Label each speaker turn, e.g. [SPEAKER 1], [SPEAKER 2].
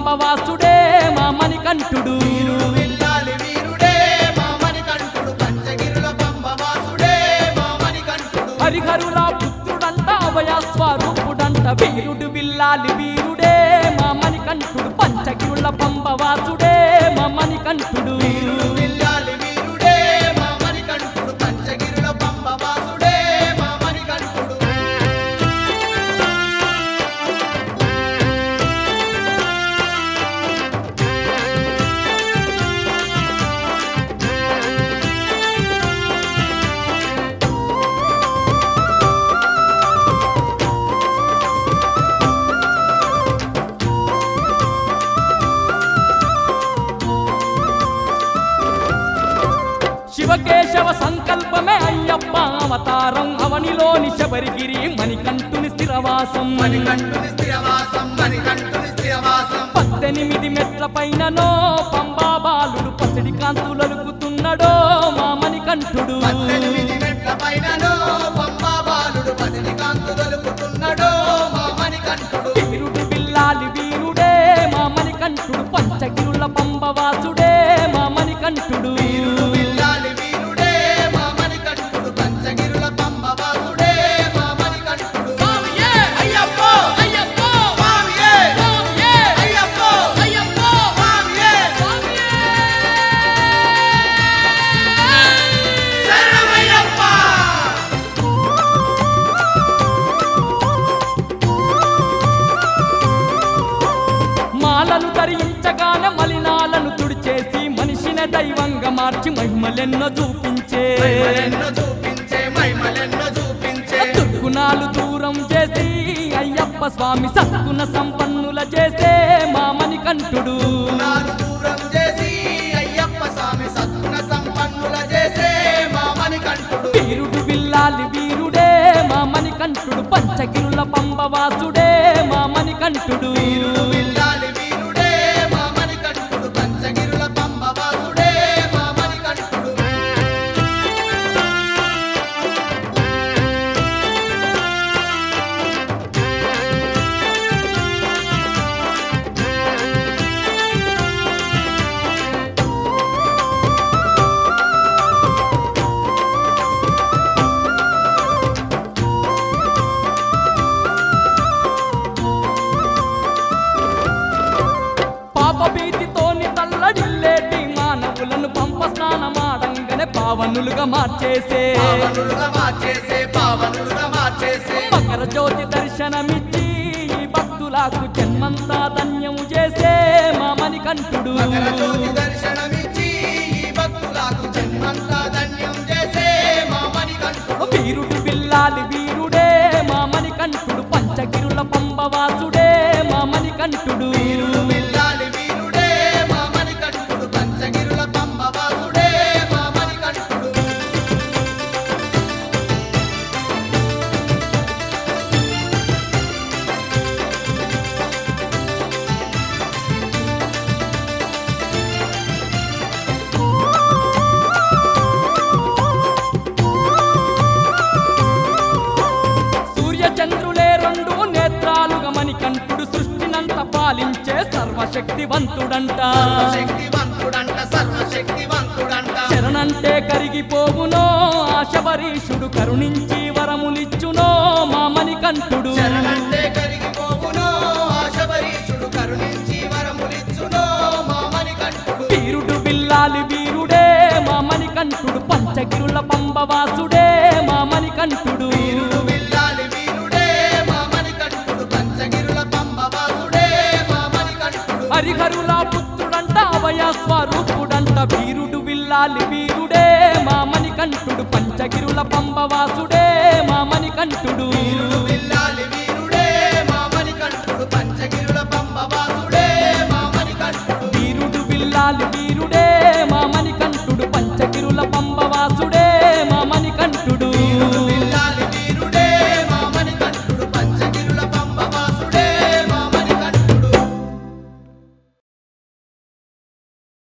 [SPEAKER 1] పంబవాసుడే మా మణికంఠుడు
[SPEAKER 2] విల్లాలి వీరుడే మా మణికంఠుడు పంచగిరుల పంబవాసుడే మా మణికంఠుడు
[SPEAKER 1] హరిహరుల పుత్రుడంట అభయ స్వరూపుడంట వీరుడు విల్లాలి వీరుడే మా మణికంఠుడు పంచగిరుల పంబవాసుడే మా మణికంఠుడు
[SPEAKER 2] విల్లాలి వీరుడే మా మణికంఠుడు పంచగిరుల పంబవాసుడే మా మణికంఠుడు
[SPEAKER 1] శివకేశవ సంకల్పమే అయ్యప్ప అవతారం అవనిలోని శబరిగిరి మణికంఠుని స్థిరవాసం
[SPEAKER 2] మణికంఠుని స్థిరవాసం మణికంఠుని స్థిరవాసం
[SPEAKER 1] పద్దెనిమిది మెట్ల పైననో పంబా బాలుడు పసిడి కాంతులలుకుతున్నాడో మా మణికంఠుడు
[SPEAKER 2] పద్దెనిమిది మెట్ల పైనలో పంబా బాలుడు పసిడి కాంతు దొలుకుతున్నాడో మా మణికంఠుడు
[SPEAKER 1] వీరుడు బిల్లాలి వీరుడే మా మణికంఠుడు పంచగిరుల పంబవాసుడే మా మణికంఠుడు
[SPEAKER 2] విల్లాలి వీరుడే మా మణికంఠుడు పంచగిరుల పంబవాసుడే మా మణికంఠుడు స్వామియే అయ్యప్ప అయ్యప్ప స్వామియే స్వామియే అయ్యప్ప అయ్యప్ప స్వామియే శరణమయ్యప్ప
[SPEAKER 1] మాలలు ధరించగానే మలినాలను తుడిచేసి మనిషిని దైవంగా మార్చి మహిమలెన్నో చూపించే
[SPEAKER 2] మహిమలెన్నో చూపించే మహిమలెన్నో చూపించే
[SPEAKER 1] దుర్గుణాలు దూరం చేసి అయ్యప్ప స్వామి సద్గుణ సంపన్నుల చేసే మా మణికంఠుడు
[SPEAKER 2] నాలు దూరం చేసి అయ్యప్ప స్వామి సద్గుణ సంపన్నుల చేసే మా మణికంఠుడు
[SPEAKER 1] వీరుడు విల్లాలి వీరుడే మా మణికంఠుడు పంచగిరుల పంబవాసుడే మా మణికంఠుడు
[SPEAKER 2] విల్లాలి వీరుడే మా మణికంఠుడు పంచగిరుల పంబవాసుడే మా మణికంఠుడు
[SPEAKER 1] పాప భీతితోని తల్లడిల్లేటి మానవులను పంప స్నానమాడంగానే పావనులుగా మార్చేసే
[SPEAKER 2] పావనులుగా మార్చేసే పావనులుగా మార్చేసే
[SPEAKER 1] మకర జ్యోతి దర్శనమిచ్చి ఈ భక్తులకు జన్మంతా ధన్యము చేసే మా మణికంఠుడు
[SPEAKER 2] మకర జ్యోతి దర్శనమిచ్చి ఈ భక్తులకు జన్మంతా ధన్యం చేసే మా మణికంఠుడు
[SPEAKER 1] వీరుడు బిల్లాలి వీరుడే మా మణికంఠుడు పంచగిరుల పంబవాసుడే మా మణికంఠుడు
[SPEAKER 2] విల్లాలి వీరుడే మా మణికంఠుడు పంచగిరుల పంబవాసుడే మా మణికంఠుడు
[SPEAKER 1] సూర్య చంద్రులే రెండు నేత్రాలుగా మణికంఠుడు సృష్టినంత పాలించే సర్వశక్తివంతుడంట
[SPEAKER 2] శక్తివంతుడంట సర్వశక్తివంతుడంట
[SPEAKER 1] శరణంటే కరిగిపోవునో ఆ శబరీషుడు కరుణించి వరములిచ్చునో మా మణికంఠుడు
[SPEAKER 2] శరణంటే కరిగిపోవునో ఆశబరీషుడు కరుణించి వరములిచ్చునో మా మణికంఠుడు
[SPEAKER 1] వీరుడు బిల్లాలి వీరుడే మా మణికంఠుడు పంచగిరుల పంబవాసుడే మా మణికంఠుడు
[SPEAKER 2] విల్లాలి వీరుడే మా మణికంఠుడు పంచగిరుల పంబవాసుడే మా మణికంఠుడు
[SPEAKER 1] హరిహరుల పుత్రుడంట అభయ స్వరూపుడంట వీరుడు విల్లాలి వీరుడే మా మణికంఠుడు పంచగిరుల పంబవాసుడే మా మణికంఠుడు
[SPEAKER 2] విల్లాలి